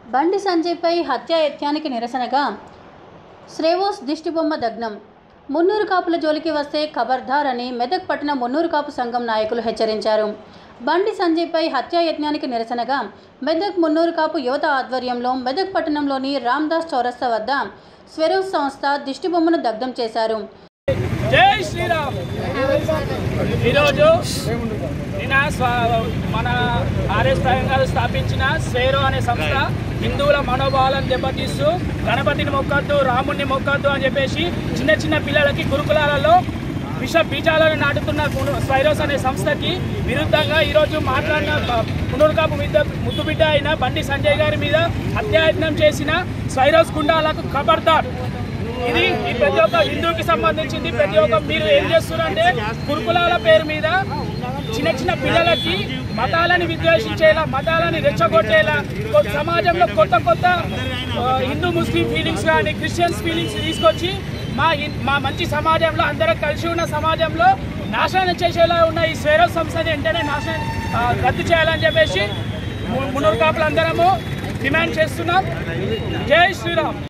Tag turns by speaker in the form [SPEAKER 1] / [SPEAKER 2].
[SPEAKER 1] బండి సంజయ్పై హత్యాయత్నానికి నిరసనగా శ్రేవోస్ దిష్టిబొమ్మ దగ్నం మున్నూరు కాపుల జోలికి వస్తే ఖబర్దార్ అని మెదక్ పట్టణ మున్నూరు కాపు సంఘం నాయకులు హెచ్చరించారు బండి సంజయ్పై హత్యాయత్నానికి నిరసనగా మెదక్ మున్నూరు కాపు యువత ఆధ్వర్యంలో మెదక్ పట్టణంలోని రామ్దాస్ చౌరస్తా వద్ద స్వెరోస్ సంస్థ దిష్టిబొమ్మను దగ్ధం చేశారు
[SPEAKER 2] జై శ్రీరామ్ ఈరోజు నిన్న స్వ మన ఆర్ఎస్ ప్రవీణ్ గారు స్థాపించిన స్వేరో అనే సంస్థ హిందువుల మనోభావాలను దెబ్బతీస్తూ గణపతిని మొక్కద్దు రాముణ్ణి మొక్కద్దు అని చెప్పేసి చిన్న చిన్న పిల్లలకి గురుకులాలలో విష బీజాలను నాటుతున్న పును- స్వైరోస్ అనే సంస్థకి విరుద్ధంగా ఈరోజు మాట్లాడిన బ- పునరుకాపు మిద్ద ముద్దు బిడ్డ అయిన బండి సంజయ్ గారి మీద హత్యాయత్నం చేసిన స్వైరోస్ గుండాలకు ఖబర్దార్ ఇది ఈ ప్రతి ఒక్క హిందూకి సంబంధించింది ప్రతి ఒక్క మీరు ఏం చేస్తున్నారంటే గురుకులాల పేరు మీద చిన్న చిన్న పిల్లలకి మతాలని విద్వేషించేలా మతాలని రెచ్చగొట్టేలా కొ- సమాజంలో కొత్త కొత్త ఆ, హిందూ ముస్లిం ఫీలింగ్స్ కానీ క్రిస్టియన్స్ ఫీలింగ్స్ తీసుకొచ్చి మా ఇన్- మా మంచి సమాజంలో అందరం కలిసి ఉన్న సమాజంలో నాశనం చేసేలా ఉన్న ఈ స్వేర సంస్థని వెంటనే నాశనం ఆ, రద్దు చేయాలని చెప్పేసి ము- మున్నూరు కాపులు అందరము డిమాండ్ చేస్తున్నాం జై శ్రీరామ్